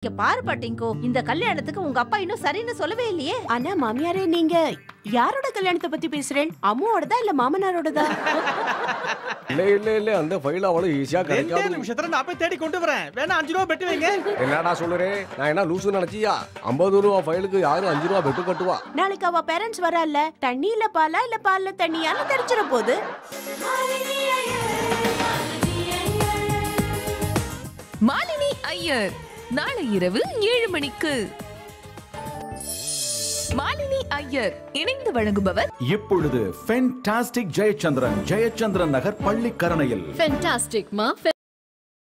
இங்க பாரு பாட்டிங்கோ இந்த கல்யாணத்துக்கு உங்க அப்பா இன்னும் சரின்னு சொல்லவே இல்லையே ஆனா மாமியாரே நீங்க யாரோட கல்யாணத்தை பத்தி பேசுறேன் அம்மாவோடதா இல்ல மாமனாரோடதா இல்ல இல்ல இல்ல அந்த ஃபைல் அவ்வளவு ஈஸியா ரெண்டே கிடைக்காது நிமிஷத்துல நான் போய் தேடி கொண்டு வரேன் வேணா அஞ்சு ரூபா பெட்டு வைங்க என்னடா சொல்லுறேன் நான் என்ன லூசு நினைச்சியா ஐம்பது ரூபா ஃபைலுக்கு யாரும் அஞ்சு ரூபா பெட்டு கட்டுவா நாளைக்கு அவ பேரண்ட்ஸ் வரல தண்ணியில பாலா இல்ல பால்ல தண்ணியான்னு தெரிஞ்சிட போகுது மாலினி ஐயர் நாளை இரவு ஏழு மணிக்கு மாலினி ஐயர் இணைந்து வழங்குபவர் இப்பொழுது ஃபென்டாஸ்டிக் ஜெயச்சந்திரன் ஜெயச்சந்திரன் நகர் பள்ளிக்கரணையில் ஃபென்டாஸ்டிக் மா